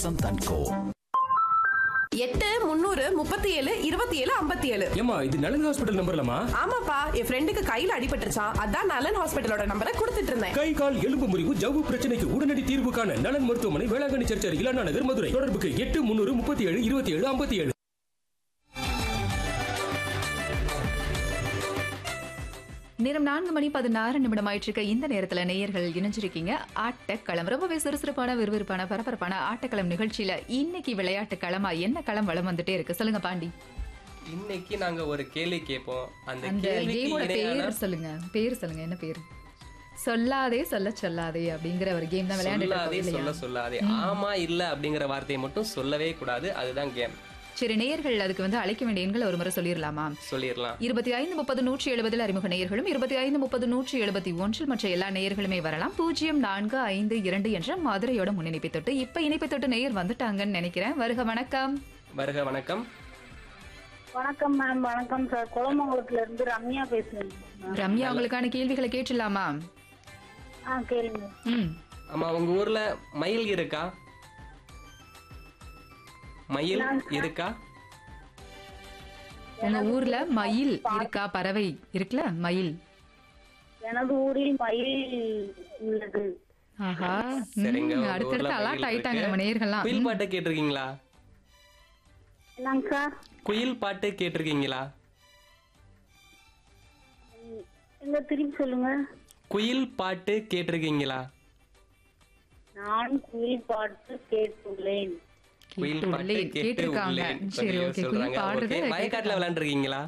Vasanth and கோ எட்டு முந்நூறு முப்பத்தி ஏழு இருபத்தி ஏழு ஐம்பத்தி ஏழு ஏமா இது நலன் ஹாஸ்பிட்டல் நம்பர்லமா ஆமாப்பா என் ஃப்ரெண்டுக்கு கையில அடிபட்டுருச்சான் அதான் நலன் ஹாஸ்பிட்டலோட நம்பரை கொடுத்துட்டு இருந்தேன் கை கால் எலும்பு முறிவு ஜவ்வு பிரச்சனைக்கு உடனடி தீர்வு காண நலன் மருத்துவமனை வேளாங்கண்ணி சர்ச் அருகில் அண்ணா நகர் மதுரை தொடர்புக்கு எட்டு முன்னூறு முப்பத்தி ஏழு இருபத்தி ஏழு ஐம்பத்தி ஏழு நேரம் நான்கு மணி பதினாறு நிமிடம் ஆயிட்டிருக்க இந்த நேரத்துல நேயர்கள் இணைஞ்சிருக்கீங்க ஆட்டக்களம் ரொம்பவே சுறுசுறுப்பான விறுவிறுப்பான பரபரப்பான ஆட்டக்களம் நிகழ்ச்சியில இன்னைக்கு விளையாட்டு களமா என்ன களம் வளம் வந்துட்டே இருக்கு சொல்லுங்க பாண்டி இன்னைக்கு நாங்க ஒரு கேள்வி கேட்போம் அந்த அந்த கேள்விக்கு கேமோட இணையான பேர் சொல்லுங்க பேர் சொல்லுங்க என்ன பேர் சொல்லாதே சொல்ல சொல்லாதே அப்படிங்கிற ஒரு கேம் தான் சொல்லாதே விளையாண்டு சொல்ல சொல்லாதே ஆமா இல்ல அப்படிங்கிற வார்த்தையை மட்டும் சொல்லவே கூடாது அதுதான் கேம் சரி நேயர்கள் அதுக்கு வந்து அழைக்க வேண்டிய எண்களை ஒரு முறை சொல்லிடலாமா சொல்லிடலாம் இருபத்தி ஐந்து முப்பது நூற்றி எழுபதில் அறிமுக நேயர்களும் இருபத்தி ஐந்து முப்பது நூற்றி எழுபத்தி ஒன்றில் மற்ற எல்லா நேயர்களுமே வரலாம் பூஜ்ஜியம் நான்கு ஐந்து இரண்டு என்ற மதுரையோட முன்னிணைப்பை தொட்டு இப்ப இணைப்பை தொட்டு நேயர் வந்துட்டாங்கன்னு நினைக்கிறேன் வருக வணக்கம் வருக வணக்கம் வணக்கம் மேம் வணக்கம் சார் குளமங்கலத்துல இருந்து ரம்யா பேசுறேன் ரம்யா உங்களுக்கான கேள்விகளை கேட்டுலாமா ஆ கேளுங்க ம் ஆமா உங்க ஊர்ல மயில் இருக்கா மயில் இருக்கா உங்க ஊர்ல மயில் இருக்கா பறவை இருக்குல்ல மயில் எனது ஊரில் மயில் உள்ளது ஆஹா சரிங்க ம், உங்க அடுத்தடுத்து ஊர்ல அலாட் மயில் ஆயிட்டாங்க இருக்கு. நம்ம நேயர்கள்லாம் குயில் பாட்டு கேட்டிருக்கீங்களா என்னங்க சார் குயில் பாட்டு கேட்டிருக்கீங்களா எங்க திருப்பி சொல்லுங்க குயில் பாட்டு கேட்டிருக்கீங்களா நான் குயில் பாட்டு கேட்டுள்ளேன் குயில் பாட்டு கேட்டுள்ளேன். கேட்டு கேட்டிருக்காங்க. உள்ளேன் சரி, கொஞ்சம் okay. குயில் சொல்றாங்க பாடுறது ஓகே வயக்காட்டுல விளையாண்டுருக்கீங்களா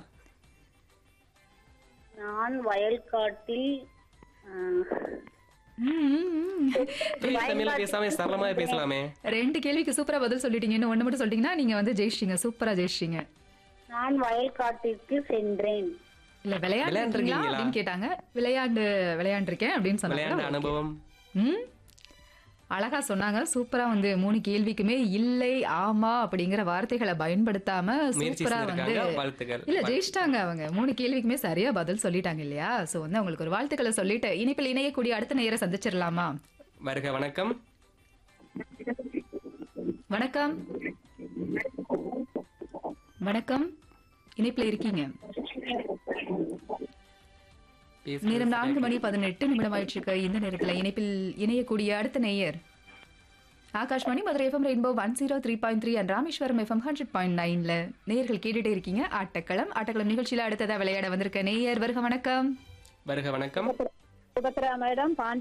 நான் வயல்காட்டில் ஆ, ம், ம், ம். தூய தமிழ்ல பேசாம சரளமா பேசலாமே ரெண்டு கேள்விக்கு சூப்பரா பதில் சொல்லிட்டீங்க இன்னும் ஒண்ணு மட்டும் சொல்லிட்டீங்கன்னா நீங்க வந்து ஜெயிச்சிட்டீங்க சூப்பரா ஜெயிச்சிட்டீங்க நான் வயல்காட்டிற்கு சென்றேன் இல்ல விளையாண்டுருக்கீங்களா விளையாண்டிருக்கீங்களா? அப்படின்னு கேட்டாங்க விளையாண்டு விளையாண்டிருக்கேன் அப்படின்னு விளையாண்ட சொன்னாங்க அனுபவம் ம் அழகா சொன்னாங்க சூப்பரா வந்து மூணு கேள்விக்குமே இல்லை ஆமா அப்படிங்கிற வார்த்தைகளை பயன்படுத்தாம முயற்சி சூப்பரா வந்து செஞ்சிருக்காங்க வாழ்த்துக்கள் இல்ல ஜெயிச்சிட்டாங்க அவங்க மூணு கேள்விக்குமே சரியா பதில் சொல்லிட்டாங்க இல்லையா சோ வந்து அவங்களுக்கு ஒரு வாழ்த்துக்களை சொல்லிட்டு இனிப்பில் இணையக்கூடிய அடுத்த நேரம் சந்திச்சிடலாமா வருக வணக்கம் வணக்கம் வணக்கம் இணைப்புல இருக்கீங்க பேசுங்க நேரம் நான்கு மணி பதினெட்டு நிமிடம் ஆயிட்டு இருக்கு இந்த நேரத்துல இணைப்பில் இணையக்கூடிய அடுத்த நேயர் Akashvani Madurai FM rainbow one zero three point three and Rameswaram FM hundred point நைன்ல நேயர்கள் கேட்டுட்டே இருக்கீங்க ஆட்டக்களம் ஆட்டக்களம் நிகழ்ச்சியில அடுத்ததா விளையாட வந்திருக்க நேயர் வருக வணக்கம் வருக வணக்கம் சுபத்ரா மேடம்